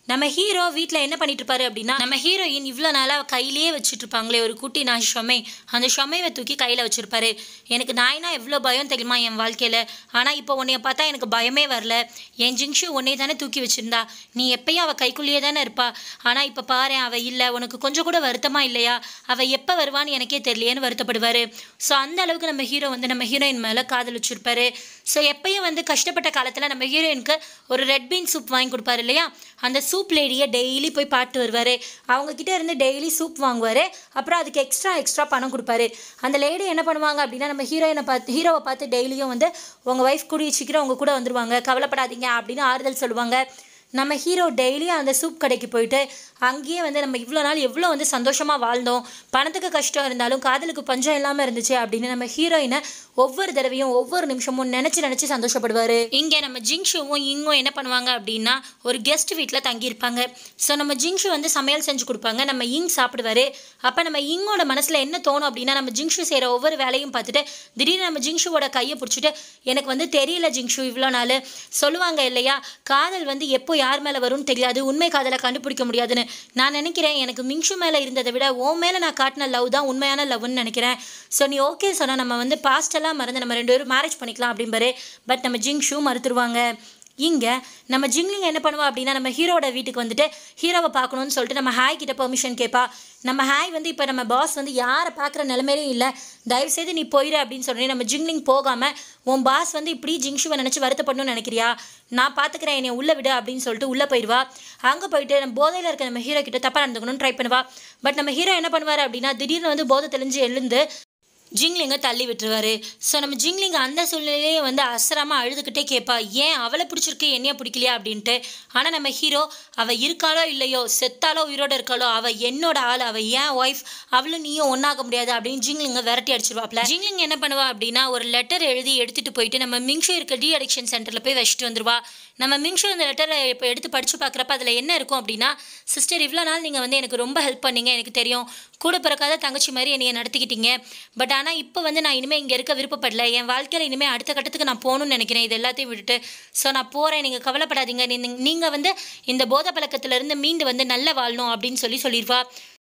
நம்ம ஹீரோ வீட்டில் என்ன பண்ணிட்டு இருப்பாரு அப்படின்னா நம்ம ஹீரோயின் இவ்வளோ நாளாக கையிலேயே வச்சுட்டு இருப்பாங்களே ஒரு குட்டி நாய் ஷொமை அந்த ஷொமைவை தூக்கி கையில் வச்சிருப்பாரு எனக்கு நாய்னா எவ்வளோ பயம் தெரியுமா என் வாழ்க்கையில் ஆனால் இப்போ உன்னைய பார்த்தா எனக்கு பயமே வரல என் ஜிங்ஷு உன்னை தானே தூக்கி வச்சிருந்தா நீ எப்பயும் அவள் கைக்குள்ளேயே தானே இருப்பா ஆனால் இப்போ பாரு அவள் இல்லை உனக்கு கொஞ்சம் கூட வருத்தமா இல்லையா அவள் எப்போ வருவான்னு எனக்கே தெரியலையேன்னு வருத்தப்படுவார் ஸோ அந்த அளவுக்கு நம்ம ஹீரோ வந்து நம்ம ஹீரோயின் மேலே காதல் வச்சிருப்பாரு ஸோ எப்பயும் வந்து கஷ்டப்பட்ட காலத்தில் நம்ம ஹீரோயினுக்கு ஒரு ரெட் பீன் சூப் வாங்கி கொடுப்பாரு இல்லையா அந்த சூப் லேடியை டெய்லி போய் பாட்டு வருவார் அவங்கக்கிட்ட இருந்து டெய்லி சூப் வாங்குவார் அப்புறம் அதுக்கு எக்ஸ்ட்ரா எக்ஸ்ட்ரா பணம் கொடுப்பாரு அந்த லேடி என்ன பண்ணுவாங்க அப்படின்னா நம்ம ஹீரோயினை பார்த்து ஹீரோவை பார்த்து டெய்லியும் வந்து உங்கள் ஒய்ஃப் கூடிய சீக்கிரம் உங்கள் கூட வந்துருவாங்க கவலைப்படாதீங்க அப்படின்னு ஆறுதல் சொல்லுவாங்க நம்ம ஹீரோ டெய்லியும் அந்த சூப் கடைக்கு போயிட்டு அங்கேயே வந்து நம்ம இவ்வளோ நாள் எவ்வளோ வந்து சந்தோஷமாக வாழ்ந்தோம் பணத்துக்கு கஷ்டம் இருந்தாலும் காதலுக்கு பஞ்சம் இல்லாமல் இருந்துச்சு அப்படின்னு நம்ம ஹீரோயினை ஒவ்வொரு தடவையும் ஒவ்வொரு நிமிஷமும் நினச்சி நினச்சி சந்தோஷப்படுவார் இங்கே நம்ம ஜிங்ஷுவும் இங்கும் என்ன பண்ணுவாங்க அப்படின்னா ஒரு கெஸ்ட் வீட்டில் தங்கியிருப்பாங்க ஸோ நம்ம ஜிங்ஷு வந்து சமையல் செஞ்சு கொடுப்பாங்க நம்ம இங் சாப்பிடுவாரு அப்போ நம்ம இங்கோட மனசில் என்ன தோணும் அப்படின்னா நம்ம ஜிங்ஷு செய்கிற ஒவ்வொரு வேலையும் பார்த்துட்டு திடீர்னு நம்ம ஜிங்ஷுவோட கையை பிடிச்சிட்டு எனக்கு வந்து தெரியல ஜிங்ஷு இவ்வளோ நாள் சொல்லுவாங்க இல்லையா காதல் வந்து எப்போ யார் மேலே வரும்னு தெரியாது உண்மை காதலை கண்டுபிடிக்க முடியாதுன்னு நான் நினைக்கிறேன் எனக்கு மிங்ஷு மேலே இருந்ததை விட உன் மேலே நான் காட்டின லவ் தான் உண்மையான லவ்னு நினைக்கிறேன் ஸோ நீ ஓகே சொன்னால் நம்ம வந்து பாஸ்டெல்லாம் மறந்து நம்ம ரெண்டு பேரும் மேரேஜ் பண்ணிக்கலாம் அப்படிம்பாரு பட் நம்ம ஜிங்ஷு மறுத்துருவாங்க இங்கே நம்ம ஜிங்லிங் என்ன பண்ணுவா அப்படின்னா நம்ம ஹீரோட வீட்டுக்கு வந்துட்டு ஹீரோவை பார்க்கணும்னு சொல்லிட்டு நம்ம ஹாய் கிட்ட பெர்மிஷன் கேட்பா நம்ம ஹாய் வந்து இப்போ நம்ம பாஸ் வந்து யாரை பார்க்குற நிலமையிலும் இல்லை தயவுசெய்து நீ போயிடு அப்படின்னு சொல்லி நம்ம ஜிங்லிங் போகாமல் உன் பாஸ் வந்து இப்படி ஜிங்ஷுவை நினச்சி வருத்தப்படணும்னு நினைக்கிறியா நான் பார்த்துக்கிறேன் என்னை உள்ளே விடு அப்படின்னு சொல்லிட்டு உள்ளே போயிடுவா அங்கே போயிட்டு நம்ம போதையில் இருக்க நம்ம ஹீரோ கிட்ட தப்பாக நடந்துக்கணும்னு ட்ரை பண்ணுவா பட் நம்ம ஹீரோ என்ன பண்ணுவார் அப்படின்னா திடீர்னு வந்து போதை தெளிஞ்சு எழுந்து ஜிங்லிங்கை தள்ளி விட்டுருவாரு ஸோ நம்ம ஜிங்லிங் அந்த சூழ்நிலையே வந்து அசராமல் அழுதுகிட்டே கேட்பா ஏன் அவளை பிடிச்சிருக்கு என்னைய பிடிக்கலையா அப்படின்ட்டு ஆனால் நம்ம ஹீரோ அவள் இருக்காளோ இல்லையோ செத்தாலோ உயிரோட இருக்காளோ அவள் என்னோட ஆள் அவள் ஏன் ஒய்ஃப் அவளும் நீயும் ஒன்றாக முடியாது அப்படின்னு ஜிங்லிங்கை விரட்டி அடிச்சிருவாப்ல ஜிங்லிங் என்ன பண்ணுவா அப்படின்னா ஒரு லெட்டர் எழுதி எடுத்துகிட்டு போயிட்டு நம்ம மிங்ஷு இருக்க டி அடிக்ஷன் சென்டரில் போய் வச்சுட்டு வந்துருவா நம்ம மிங்ஷு அந்த லெட்டரை இப்போ எடுத்து படித்து பார்க்குறப்ப அதில் என்ன இருக்கும் அப்படின்னா சிஸ்டர் இவ்வளோ நாள் நீங்கள் வந்து எனக்கு ரொம்ப ஹெல்ப் பண்ணீங்க எனக்கு தெரியும் கூட பிறக்காத தங்கச்சி மாதிரி என்னைய நடத்திக்கிட்டீங்க பட் ஆனால் இப்போ வந்து நான் இனிமேல் இங்கே இருக்க விருப்பப்படல என் வாழ்க்கையில் இனிமேல் அடுத்த கட்டத்துக்கு நான் போகணும்னு நினைக்கிறேன் இது எல்லாத்தையும் விட்டுட்டு ஸோ நான் போகிறேன் நீங்கள் கவலைப்படாதீங்க நீங்கள் வந்து இந்த போதை பழக்கத்திலேருந்து மீண்டு வந்து நல்ல வாழணும் அப்படின்னு சொல்லி சொல்லிடுவா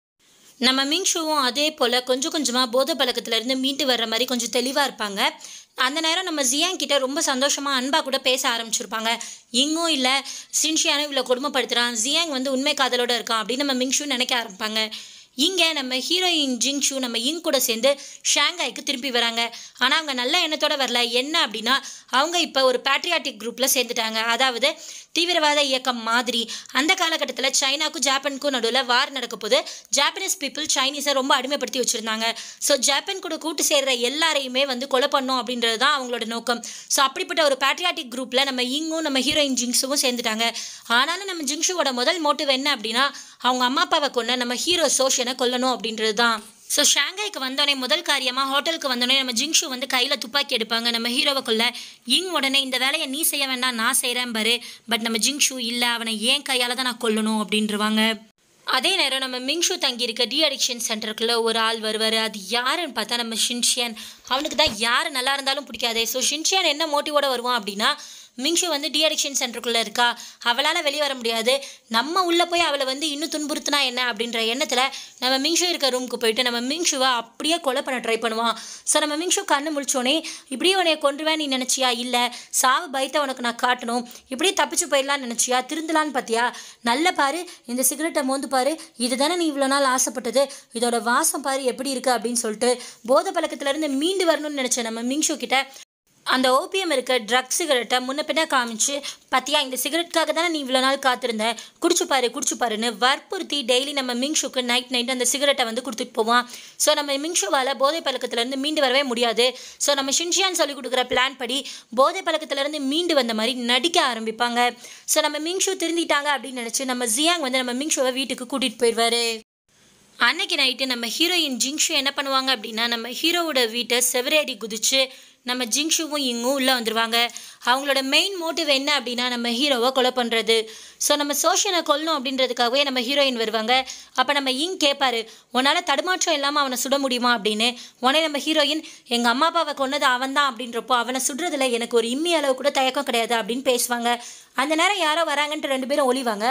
நம்ம மிங்ஷுவும் அதே போல் கொஞ்சம் கொஞ்சமாக போதை பழக்கத்துலேருந்து மீண்டு வர்ற மாதிரி கொஞ்சம் தெளிவாக இருப்பாங்க அந்த நேரம் நம்ம ஜியான் கிட்ட ரொம்ப சந்தோஷமாக அன்பாக கூட பேச ஆரம்பிச்சிருப்பாங்க இங்கும் இல்லை சின்ஷியானும் இவ்வளோ கொடுமைப்படுத்துகிறான் ஜியாங் வந்து உண்மை காதலோட இருக்கான் அப்படின்னு நம்ம மிங்ஷு நினைக்க ஆரம்பிப்பாங்க இங்கே நம்ம ஹீரோயின் ஜிங்ஷு நம்ம இங் கூட சேர்ந்து ஷாங்காய்க்கு திருப்பி வராங்க ஆனால் அவங்க நல்ல எண்ணத்தோட வரல என்ன அப்படின்னா அவங்க இப்போ ஒரு பேட்ரியாட்டிக் குரூப்பில் சேர்ந்துட்டாங்க அதாவது தீவிரவாத இயக்கம் மாதிரி அந்த காலகட்டத்தில் சைனாக்கும் ஜாப்பானுக்கும் நடுவில் வார் நடக்க போது ஜாப்பனீஸ் பீப்புள் சைனீஸை ரொம்ப அடிமைப்படுத்தி வச்சுருந்தாங்க ஸோ ஜப்பான் கூட கூட்டு சேர்ற எல்லாரையுமே வந்து கொலை பண்ணோம் அப்படின்றது தான் அவங்களோட நோக்கம் ஸோ அப்படிப்பட்ட ஒரு பேட்ரியாட்டிக் குரூப்பில் நம்ம இங்கும் நம்ம ஹீரோயின் ஜிங்ஸுவும் சேர்ந்துட்டாங்க ஆனாலும் நம்ம ஜிங்ஷுவோட முதல் மோட்டிவ் என்ன அப்படின்னா அவங்க அம்மா அப்பாவை கொண்டு நம்ம ஹீரோ சோஷனை கொல்லணும் அப்படின்றது தான் ஸோ ஷாங்காய்க்கு வந்தோடனே முதல் காரியமாக ஹோட்டலுக்கு வந்தோடனே நம்ம ஜிங்ஷு வந்து கையில் துப்பாக்கி எடுப்பாங்க நம்ம ஹீரோவை கொள்ள இங் உடனே இந்த வேலையை நீ செய்ய வேண்டாம் நான் செய்கிறேன் பாரு பட் நம்ம ஜிங்ஷு இல்லை அவனை ஏன் கையால் தான் நான் கொல்லணும் அப்படின்றவாங்க அதே நேரம் நம்ம மிங்ஷு தங்கியிருக்க டி அடிக்ஷன் சென்டருக்குள்ளே ஒரு ஆள் வருவார் அது யாருன்னு பார்த்தா நம்ம ஷின்ஷியன் அவனுக்கு தான் யார் நல்லா இருந்தாலும் பிடிக்காதே ஸோ ஷின்ஷியன் என்ன மோட்டிவோட வருவான் அப்படின்னா மிங்ஷு வந்து டி அடிக்ஷன் சென்டருக்குள்ளே இருக்கா அவளால் வெளியே வர முடியாது நம்ம உள்ளே போய் அவளை வந்து இன்னும் துன்புறுத்தினா என்ன அப்படின்ற எண்ணத்தில் நம்ம மிங்ஷு இருக்க ரூமுக்கு போயிட்டு நம்ம மிங்ஷுவை அப்படியே கொலை பண்ண ட்ரை பண்ணுவான் ஸோ நம்ம மிங்ஷு கண்ணு முழிச்சோடனே இப்படியே உன்னைய கொண்டுவேன் நீ நினச்சியா இல்லை சாவு பயத்தை உனக்கு நான் காட்டணும் இப்படியே தப்பிச்சு போயிடலான்னு நினச்சியா திருந்தலான்னு பார்த்தியா நல்ல பாரு இந்த சிகரெட்டை மோந்து பாரு இதுதானே நீ இவ்வளோ நாள் ஆசைப்பட்டது இதோட வாசம் பாரு எப்படி இருக்கு அப்படின்னு சொல்லிட்டு போதை பழக்கத்துலேருந்து மீண்டு வரணும்னு நினச்ச நம்ம மிங்ஷு கிட்ட அந்த ஓபிஎம் இருக்க ட்ரக் சிகரெட்டை முன்ன பின்ன காமிச்சு பத்தியா இந்த சிகரெட்காக தானே நீ இவ்வளோ நாள் காத்திருந்த குடிச்சு பாரு குடிச்சு பாருன்னு வற்புறுத்தி டெய்லி நம்ம மிங்ஷுக்கு நைட் நைட் அந்த சிகரெட்டை வந்து கொடுத்துட்டு போவான் ஸோ நம்ம மிங்ஷுவால் போதை பழக்கத்துலேருந்து மீண்டு வரவே முடியாது ஸோ நம்ம ஷின்ஷியான் சொல்லி கொடுக்குற பிளான் படி போதை பழக்கத்துலேருந்து மீண்டு வந்த மாதிரி நடிக்க ஆரம்பிப்பாங்க ஸோ நம்ம மிங்ஷு திருந்திட்டாங்க அப்படின்னு நினச்சி நம்ம ஜியாங் வந்து நம்ம மிங்ஷுவை வீட்டுக்கு கூட்டிகிட்டு போயிடுவாரு அன்னைக்கு நைட்டு நம்ம ஹீரோயின் ஜிங்ஷு என்ன பண்ணுவாங்க அப்படின்னா நம்ம ஹீரோவோட வீட்டை செவரேறி குதிச்சு நம்ம ஜிங்ஷுவும் இங்கும் உள்ளே வந்துடுவாங்க அவங்களோட மெயின் மோட்டிவ் என்ன அப்படின்னா நம்ம ஹீரோவை கொலை பண்ணுறது ஸோ நம்ம சோஷனை கொல்லணும் அப்படின்றதுக்காகவே நம்ம ஹீரோயின் வருவாங்க அப்போ நம்ம இங் கேட்பாரு உன்னால் தடுமாற்றம் இல்லாமல் அவனை சுட முடியுமா அப்படின்னு உடனே நம்ம ஹீரோயின் எங்கள் அம்மா அப்பாவை கொன்னது அவன் தான் அப்படின்றப்போ அவனை சுடுறதுல எனக்கு ஒரு இம்மி அளவு கூட தயக்கம் கிடையாது அப்படின்னு பேசுவாங்க அந்த நேரம் யாரோ வராங்கன்ட்டு ரெண்டு பேரும் ஒளிவாங்க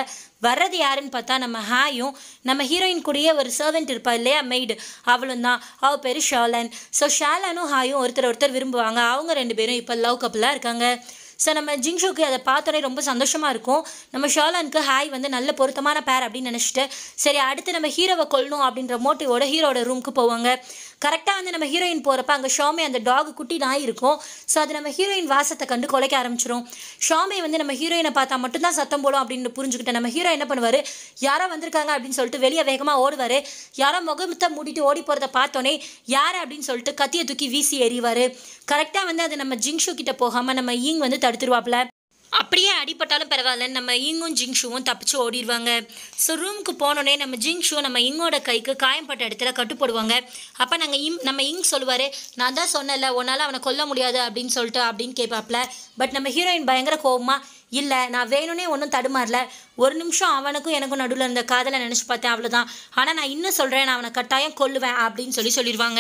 வர்றது யாருன்னு பார்த்தா நம்ம ஹாயும் நம்ம ஹீரோயின் கூடயே ஒரு சர்வெண்ட் இருப்பா இல்லையா மெய்டு அவளும் தான் அவள் பேர் ஷாலன் ஸோ ஷாலனும் ஹாயும் ஒருத்தர் ஒருத்தர் விரும்புவாங்க அவங்க ரெண்டு பேரும் இப்போ லவ் கப்பலாக இருக்காங்க ஸோ நம்ம ஜிங்ஷுக்கு அதை பார்த்தோன்னே ரொம்ப சந்தோஷமாக இருக்கும் நம்ம ஷாலனுக்கு ஹாய் வந்து நல்ல பொருத்தமான பேர் அப்படின்னு நினச்சிட்டு சரி அடுத்து நம்ம ஹீரோவை கொல்லணும் அப்படின்ற மோட்டிவோட ஹீரோட ரூமுக்கு போவாங்க கரெக்டாக வந்து நம்ம ஹீரோயின் போகிறப்ப அங்கே ஷாமே அந்த டாக் குட்டி நாய் இருக்கும் ஸோ அது நம்ம ஹீரோயின் வாசத்தை கண்டு குலைக்க ஆரம்பிச்சிரும் ஷாமே வந்து நம்ம ஹீரோயினை பார்த்தா மட்டும்தான் சத்தம் போடும் அப்படின்னு புரிஞ்சுக்கிட்ட நம்ம ஹீரோ என்ன பண்ணுவார் யாரோ வந்திருக்காங்க அப்படின்னு சொல்லிட்டு வெளியே வேகமாக ஓடுவார் யாரோ முகத்தை மூடிட்டு ஓடி போகிறத பார்த்தோன்னே யார் அப்படின்னு சொல்லிட்டு கத்தியை தூக்கி வீசி எறிவார் கரெக்டாக வந்து அது நம்ம ஜிங்ஷு கிட்ட போகாமல் நம்ம ஈங் வந்து தடுத்துருவாப்ல அப்படியே அடிபட்டாலும் பரவாயில்ல நம்ம இங்கும் ஜிங்ஷுவும் தப்பிச்சு ஓடிடுவாங்க ஸோ ரூமுக்கு போனோடனே நம்ம ஜிங்ஷு நம்ம இங்கோட கைக்கு காயம்பட்ட இடத்துல கட்டு போடுவாங்க அப்போ நாங்கள் இம் நம்ம இங் சொல்லுவார் நான் தான் சொன்னேன்ல உன்னால் அவனை கொல்ல முடியாது அப்படின்னு சொல்லிட்டு அப்படின்னு கேட்பாப்ல பட் நம்ம ஹீரோயின் பயங்கர கோவமா இல்லை நான் வேணும்னே ஒன்றும் தடுமாறல ஒரு நிமிஷம் அவனுக்கும் எனக்கும் நடுவில் இருந்த காதலை நினச்சி பார்த்தேன் அவ்வளோதான் ஆனால் நான் இன்னும் சொல்கிறேன் நான் அவனை கட்டாயம் கொல்லுவேன் அப்படின்னு சொல்லி சொல்லிடுவாங்க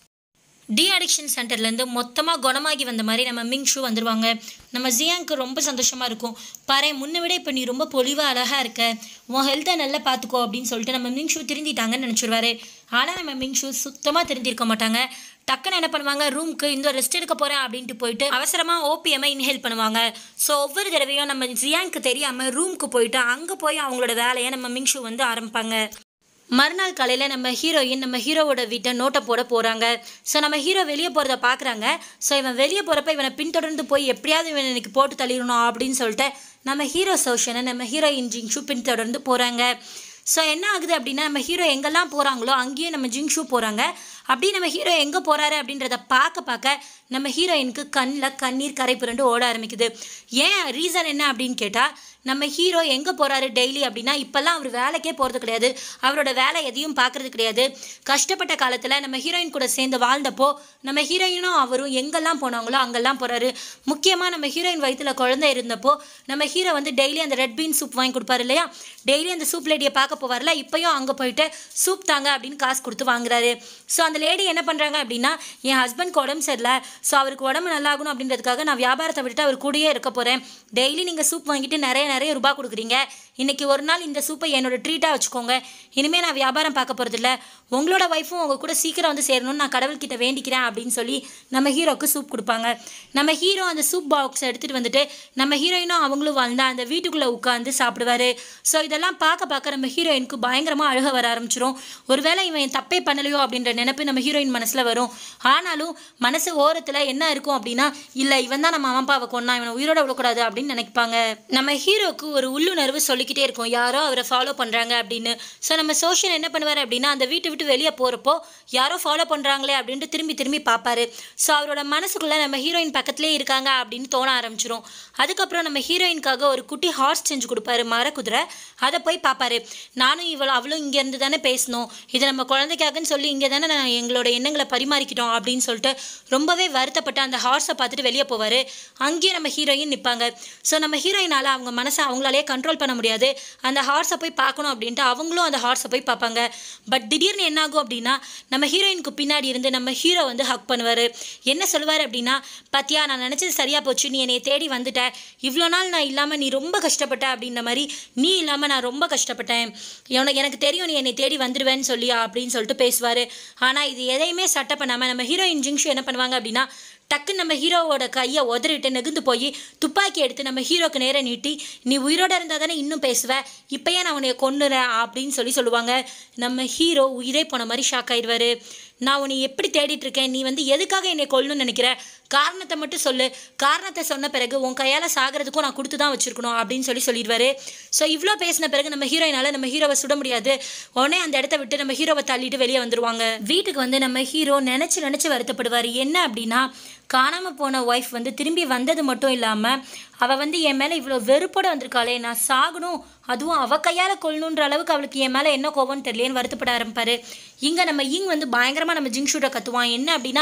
டி அடிக்ஷன் சென்டர்லேருந்து மொத்தமாக குணமாகி வந்த மாதிரி நம்ம மிங்ஷு வந்துடுவாங்க நம்ம ஜியாங்க்கு ரொம்ப சந்தோஷமாக இருக்கும் பாரு முன்னை விட இப்போ நீ ரொம்ப பொலிவாக அழகாக இருக்க உன் ஹெல்த்தை நல்லா பார்த்துக்கோ அப்படின்னு சொல்லிட்டு நம்ம மிங்ஷு திருந்திட்டாங்கன்னு நினச்சிருவாரு ஆனால் நம்ம மிங்ஷு சுத்தமாக திருந்திருக்க மாட்டாங்க டக்குன்னு என்ன பண்ணுவாங்க ரூமுக்கு இந்த ரெஸ்ட் எடுக்க போகிறேன் அப்படின்ட்டு போயிட்டு அவசரமாக ஓபிஎம்ஐ இன்ஹேல் பண்ணுவாங்க ஸோ ஒவ்வொரு தடவையும் நம்ம ஜியாங்க்கு தெரியாமல் ரூமுக்கு போயிட்டு அங்கே போய் அவங்களோட வேலையை நம்ம மிங்ஷு வந்து ஆரம்பிப்பாங்க மறுநாள் காலையில் நம்ம ஹீரோயின் நம்ம ஹீரோவோட வீட்டை நோட்டை போட போகிறாங்க ஸோ நம்ம ஹீரோ வெளியே போகிறத பார்க்குறாங்க ஸோ இவன் வெளியே போகிறப்ப இவனை பின்தொடர்ந்து போய் எப்படியாவது இவன் எனக்கு போட்டு தள்ளிடணும் அப்படின்னு சொல்லிட்டு நம்ம ஹீரோ சோஷனை நம்ம ஹீரோயின் ஜிங்ஷு பின்தொடர்ந்து போகிறாங்க ஸோ என்ன ஆகுது அப்படின்னா நம்ம ஹீரோ எங்கெல்லாம் போகிறாங்களோ அங்கேயும் நம்ம ஜிங்ஷு போகிறாங்க அப்படி நம்ம ஹீரோ எங்கே போகிறாரு அப்படின்றத பார்க்க பார்க்க நம்ம ஹீரோயினுக்கு கண்ணில் கண்ணீர் கரை புரண்டு ஓட ஆரம்பிக்குது ஏன் ரீசன் என்ன அப்படின்னு கேட்டால் நம்ம ஹீரோ எங்கே போகிறாரு டெய்லி அப்படின்னா இப்போல்லாம் அவர் வேலைக்கே போகிறது கிடையாது அவரோட வேலை எதையும் பார்க்குறது கிடையாது கஷ்டப்பட்ட காலத்தில் நம்ம ஹீரோயின் கூட சேர்ந்து வாழ்ந்தப்போ நம்ம ஹீரோயினும் அவரும் எங்கெல்லாம் போனாங்களோ அங்கெல்லாம் போகிறாரு முக்கியமாக நம்ம ஹீரோயின் வயிற்றில் குழந்தை இருந்தப்போ நம்ம ஹீரோ வந்து டெய்லி அந்த ரெட் பீன் சூப் வாங்கி கொடுப்பாரு இல்லையா டெய்லி அந்த சூப் லேடியை பார்க்க போவார்ல இப்போயும் அங்கே போயிட்டு சூப் தாங்க அப்படின்னு காசு கொடுத்து வாங்குறாரு ஸோ அந்த லேடி என்ன பண்ணுறாங்க அப்படின்னா என் ஹஸ்பண்ட்க்கு உடம்பு சரியில்லை ஸோ அவருக்கு உடம்பு நல்லாகணும் அப்படின்றதுக்காக நான் வியாபாரத்தை விட்டுட்டு அவர் கூடயே இருக்க போகிறேன் டெய்லி நீங்கள் சூப் வாங்கிட்டு நிறைய நிறைய ரூபாய் கொடுக்குறீங்க இன்னைக்கு ஒரு நாள் இந்த சூப்பை என்னோட ட்ரீட்டாக வச்சுக்கோங்க இனிமேல் நான் வியாபாரம் பார்க்க போகிறதில்ல உங்களோட ஒய்ஃபும் உங்கள் கூட சீக்கிரம் வந்து சேரணும்னு நான் கடவுள்கிட்ட வேண்டிக்கிறேன் அப்படின்னு சொல்லி நம்ம ஹீரோக்கு சூப் கொடுப்பாங்க நம்ம ஹீரோ அந்த சூப் பாக்ஸ் எடுத்துகிட்டு வந்துட்டு நம்ம ஹீரோயினும் அவங்களும் வாழ்ந்தா அந்த வீட்டுக்குள்ளே உட்காந்து சாப்பிடுவாரு ஸோ இதெல்லாம் பார்க்க பார்க்க நம்ம ஹீரோயினுக்கு பயங்கரமாக அழுக வர ஆரம்பிச்சிரும் ஒருவேளை இவன் தப்பே பண்ணலையோ அப்படின்ற நினைப்பு நம்ம ஹீரோயின் மனசில் வரும் ஆனாலும் மனசு ஓரத்தில் என்ன இருக்கும் அப்படின்னா இல்லை இவன் தான் நம்ம அம்மா அப்பாவை கொண்டா இவனை உயிரோட விடக்கூடாது அப்படின்னு நினைப்பாங்க நம்ம ஹீரோக்கு ஒரு உள்ளுணர்வு சொல்லிக்கிட்டே இருக்கும் யாரோ அவரை ஃபாலோ பண்ணுறாங்க அப்படின்னு ஸோ நம்ம சோஷியல் என்ன பண்ணுவார் அப்படின்னா அந்த வீட்டை விட்டு வெளியே போகிறப்போ யாரோ ஃபாலோ பண்ணுறாங்களே அப்படின்ட்டு திரும்பி திரும்பி பார்ப்பாரு ஸோ அவரோட மனசுக்குள்ளே நம்ம ஹீரோயின் பக்கத்துலேயே இருக்காங்க அப்படின்னு தோண ஆரம்பிச்சிரும் அதுக்கப்புறம் நம்ம ஹீரோயினுக்காக ஒரு குட்டி ஹார்ஸ் செஞ்சு கொடுப்பாரு மரக்குதிரை அதை போய் பார்ப்பாரு நானும் இவ்வளோ அவளும் இங்கே இருந்து தானே பேசணும் இது நம்ம குழந்தைக்காகன்னு சொல்லி இங்கே தானே நான் எங்களோட எண்ணங்களை பரிமாறிக்கிட்டோம் அப்படின்னு சொல்லிட்டு ரொம்பவே வருத்தப்பட்டு அந்த ஹார்ஸை பார்த்துட்டு வெளியே போவார் அங்கேயும் நம்ம ஹீரோயின் நிற்பாங்க ஸோ நம்ம ஹீரோயினால் அவங்க மனசை அவங்களாலேயே கண்ட்ரோல் பண்ண முடியாது அந்த ஹார்ஸை போய் பார்க்கணும் அப்படின்ட்டு அவங்களும் அந்த ஹார்ஸை போய் பார்ப்பாங்க பட் திடீர்னு என்ன ஆகும் அப்படின்னா நம்ம ஹீரோயினுக்கு பின்னாடி இருந்து நம்ம ஹீரோ வந்து ஹக் பண்ணுவார் என்ன சொல்லுவார் அப்படின்னா பாத்தியா நான் நினச்சது சரியாக போச்சு நீ என்னை தேடி வந்துட்ட இவ்வளோ நாள் நான் இல்லாமல் நீ ரொம்ப கஷ்டப்பட்ட அப்படின்ற மாதிரி நீ இல்லாமல் நான் ரொம்ப கஷ்டப்பட்டேன் உனக்கு எனக்கு தெரியும் நீ என்னை தேடி வந்துடுவேன்னு சொல்லி அப்படின்னு சொல்லிட்டு பேசுவார் ஆனால் இது எதையுமே சட்டை பண்ணாமல் நம்ம ஹீரோயின் ஜிங்ஷு என்ன பண்ணுவாங்க அப்படின்னா டக்குன்னு நம்ம ஹீரோவோட கையை உதறிட்டு நெகுந்து போய் துப்பாக்கி எடுத்து நம்ம ஹீரோக்கு நேரா நீட்டி நீ உயிரோட இருந்தால் தானே இன்னும் பேசுவ இப்போயே நான் உன்னை கொண்டுறேன் அப்படின்னு சொல்லி சொல்லுவாங்க நம்ம ஹீரோ உயிரே போன மாதிரி ஷாக் ஆயிடுவாரு நான் உன்னை எப்படி தேடிட்டு இருக்கேன் நீ வந்து எதுக்காக என்னை கொல்லணும்னு நினைக்கிற காரணத்தை மட்டும் சொல்லு காரணத்தை சொன்ன பிறகு உன் கையால் சாகிறதுக்கும் நான் கொடுத்து தான் வச்சிருக்கணும் அப்படின்னு சொல்லி சொல்லிடுவாரு ஸோ இவ்வளோ பேசின பிறகு நம்ம ஹீரோயினால நம்ம ஹீரோவை சுட முடியாது உடனே அந்த இடத்த விட்டு நம்ம ஹீரோவை தள்ளிட்டு வெளியே வந்துருவாங்க வீட்டுக்கு வந்து நம்ம ஹீரோ நினச்சி நினச்சி வருத்தப்படுவார் என்ன அப்படின்னா காணாமல் போன ஒய்ஃப் வந்து திரும்பி வந்தது மட்டும் இல்லாமல் அவள் வந்து என் மேலே இவ்வளோ வெறுப்போட வந்திருக்காளே நான் சாகணும் அதுவும் அவ கையால் கொள்ளணுன்ற அளவுக்கு அவளுக்கு என் மேலே என்ன கோவம்னு தெரியலேன்னு வருத்தப்பட ஆரம்பிப்பாரு இங்கே நம்ம இங் வந்து பயங்கரமாக நம்ம ஜிங் ஷூட்டை கத்துவான் என்ன அப்படின்னா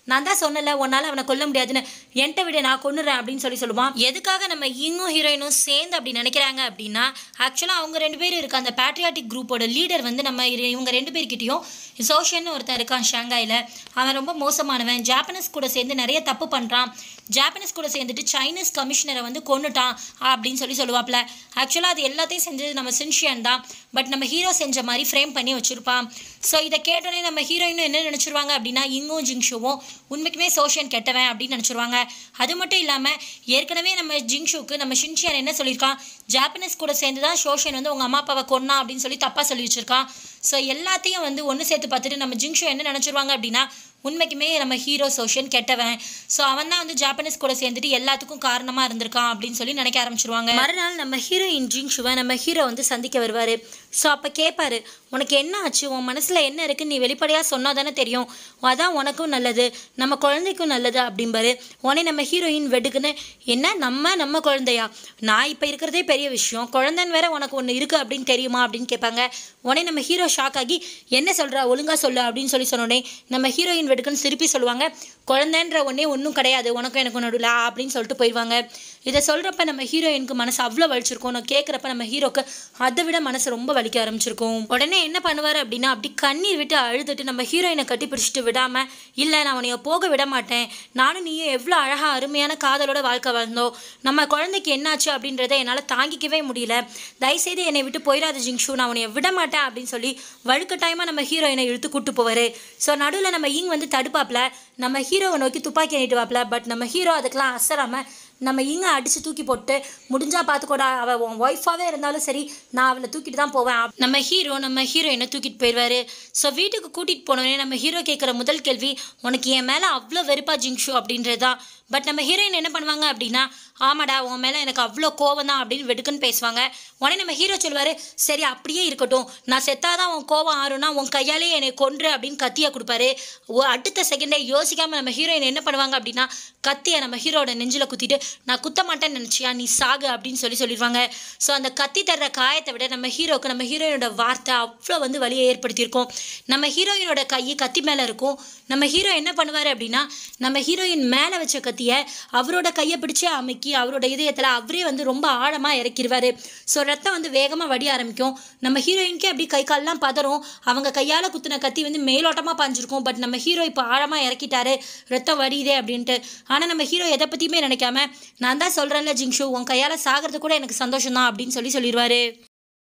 நான் தான் சொன்னல உன்னால் அவனை கொல்ல முடியாதுன்னு என்கிட்ட விட நான் கொன்னுறேன் அப்படின்னு சொல்லி சொல்லுவான் எதுக்காக நம்ம இங்கும் ஹீரோயினும் சேர்ந்து அப்படி நினைக்கிறாங்க அப்படின்னா ஆக்சுவலாக அவங்க ரெண்டு பேரும் இருக்க அந்த பேட்ரியாட்டிக் குரூப்போட லீடர் வந்து நம்ம இரு- இவங்க ரெண்டு பேர்கிட்டயும் சோஷியன்னு ஒருத்தன் இருக்கான் ஷாங்காயில் அவன் ரொம்ப மோசமானவன் ஜாப்பனீஸ் கூட சேர்ந்து நிறைய தப்பு பண்ணுறான் ஜாப்பனீஸ் கூட சேர்ந்துட்டு சைனீஸ் கமிஷனரை வந்து கொன்னுட்டான் அப்படின்னு சொல்லி சொல்லுவாப்ல ஆக்சுவலாக அது எல்லாத்தையும் செஞ்சது நம்ம சின்ஷியன் தான் பட் நம்ம ஹீரோ செஞ்ச மாதிரி ஃப்ரேம் பண்ணி வச்சுருப்பான் ஸோ இதை கேட்டோன்னே நம்ம ஹீரோயினும் என்ன நினச்சிருவாங்க அப்படின்னா இங்கும் ஜிங்ஷுவும் உண்மைக்குமே சோஷியன் கெட்டவன் அப்படின்னு நினச்சிருவாங்க அது மட்டும் இல்லாமல் ஏற்கனவே நம்ம ஜிங்ஷுக்கு நம்ம ஷின்ஷியன் என்ன சொல்லியிருக்கான் ஜாப்பனீஸ் கூட சேர்ந்து தான் சோஷியன் வந்து உங்கள் அம்மா அப்பாவை கொன்னா அப்படின்னு சொல்லி தப்பாக சொல்லி வச்சிருக்கான் ஸோ எல்லாத்தையும் வந்து ஒன்று சேர்த்து பார்த்துட்டு நம்ம ஜிங்ஷு என்ன நினச்சிருவாங்க அப்படின்னா உண்மைக்குமே நம்ம ஹீரோ சோஷியன் கெட்டவன் ஸோ அவன் தான் வந்து ஜாப்பனீஸ் கூட சேர்ந்துட்டு எல்லாத்துக்கும் காரணமாக இருந்திருக்கான் அப்படின்னு சொல்லி நினைக்க ஆரம்பிச்சிருவாங்க மறுநாள் நம்ம ஹீரோயின் ஜிங்ஷுவை நம்ம ஹீரோ வந்து சந்திக்க வருவார் ஸோ அப்போ கேட்பாரு உனக்கு என்ன ஆச்சு உன் மனசில் என்ன இருக்குன்னு நீ வெளிப்படையாக சொன்னால் தானே தெரியும் அதான் உனக்கும் நல்லது நம்ம குழந்தைக்கும் நல்லது அப்படிம்பாரு உடனே நம்ம ஹீரோயின் வெடுக்குன்னு என்ன நம்ம நம்ம குழந்தையா நான் இப்போ இருக்கிறதே பெரிய விஷயம் குழந்தைன்னு வேற உனக்கு ஒன்று இருக்குது அப்படின்னு தெரியுமா அப்படின்னு கேட்பாங்க உடனே நம்ம ஹீரோ ஷாக் ஆகி என்ன சொல்கிறா ஒழுங்கா சொல்லு அப்படின்னு சொல்லி சொன்னோடனே நம்ம ஹீரோயின் வெடுக்குன்னு திருப்பி சொல்லுவாங்க குழந்தைன்ற ஒன்றே ஒன்றும் கிடையாது உனக்கும் எனக்கு நடுவில் அப்படின்னு சொல்லிட்டு போயிடுவாங்க இதை சொல்கிறப்ப நம்ம ஹீரோயினுக்கு மனசு அவ்வளோ வலிச்சிருக்கும் நான் கேட்குறப்ப நம்ம ஹீரோக்கு அதை விட மனசு ரொம்ப வலிக்க ஆரம்பிச்சிருக்கும் உடனே என்ன பண்ணுவார் அப்படின்னா அப்படி கண்ணீர் விட்டு அழுதுட்டு நம்ம ஹீரோயினை கட்டி பிடிச்சிட்டு விடாமல் இல்லை நான் உன்னைய போக விட மாட்டேன் நானும் நீயும் எவ்வளோ அழகாக அருமையான காதலோட வாழ்க்கை வாழ்ந்தோம் நம்ம குழந்தைக்கு என்னாச்சு அப்படின்றத என்னால் தாங்கிக்கவே முடியல தயவுசெய்து என்னை விட்டு போயிடாத ஜிங்ஷு நான் உன்னைய விட மாட்டேன் அப்படின்னு சொல்லி வழுக்கட்டாயமாக நம்ம ஹீரோயினை இழுத்து கூட்டு போவார் ஸோ நடுவில் நம்ம இங் வந்து தடுப்பாப்ல நம்ம ஹீரோவை நோக்கி துப்பாக்கி நீட்டுவாப்ல பட் நம்ம ஹீரோ அதுக்கெல்லாம் அசராமல் நம்ம இங்க அடித்து தூக்கி போட்டு முடிஞ்சா பார்த்துக்கோடா அவள் உன் ஒய்ஃபாகவே இருந்தாலும் சரி நான் அவளை தூக்கிட்டு தான் போவேன் அப்~ நம்ம ஹீரோ நம்ம ஹீரோயினை தூக்கிட்டு போயிடுவாரு ஸோ வீட்டுக்கு கூட்டிகிட்டு போனோடனே நம்ம ஹீரோ கேட்குற முதல் கேள்வி உனக்கு என் மேலே அவ்வளோ வெறுப்பா ஜிங்ஷு அப்படின்றது தான் பட் நம்ம ஹீரோயின் என்ன பண்ணுவாங்க அப்படின்னா ஆமாடா உன் மேலே எனக்கு அவ்வளோ கோவம் தான் அப்படின்னு வெடுக்குன்னு பேசுவாங்க உடனே நம்ம ஹீரோ சொல்லுவார் சரி அப்படியே இருக்கட்டும் நான் செத்தாதான் உன் கோவம் ஆறுனா உன் கையாலே என்னை கொன்று அப்படின்னு கத்தியை கொடுப்பாரு ஒ- அடுத்த செகண்டே யோசிக்காமல் நம்ம ஹீரோயின் என்ன பண்ணுவாங்க அப்படின்னா கத்தியை நம்ம ஹீரோட நெஞ்சில் குத்திட்டு நான் குத்த மாட்டேன்னு நினச்சியா நீ சாகு அப்படின்னு சொல்லி சொல்லிடுவாங்க ஸோ அந்த கத்தி தர்ற காயத்தை விட நம்ம ஹீரோக்கு நம்ம ஹீரோயினோட வார்த்தை அவ்வளோ வந்து வலியை ஏற்படுத்தியிருக்கும் நம்ம ஹீரோயினோட கை கத்தி மேலே இருக்கும் நம்ம ஹீரோ என்ன பண்ணுவார் அப்படின்னா நம்ம ஹீரோயின் மேலே வச்ச கத்தியை அவரோட கையை பிடிச்சு அமுக்கி அவரோட இதயத்தில் அவரே வந்து ரொம்ப ஆழமாக இறக்கிடுவார் ஸோ ரத்தம் வந்து வேகமாக வடிய ஆரம்பிக்கும் நம்ம ஹீரோயினுக்கே அப்படி கை கால்லாம் பதறும் அவங்க கையால் குத்தின கத்தி வந்து மேலோட்டமாக பாஞ்சிருக்கும் பட் நம்ம ஹீரோ இப்போ ஆழமாக இறக்கிட்டாரு ரத்தம் வடியுதே அப்படின்ட்டு ஆனால் நம்ம ஹீரோ எதை பற்றியுமே நினைக்காம நான் தான் சொல்கிறேன்ல ஜிங்ஷு உன் கையால் சாகிறது கூட எனக்கு சந்தோஷம் தான் அப்படின்னு சொல்லி சொல்லிடுவாரு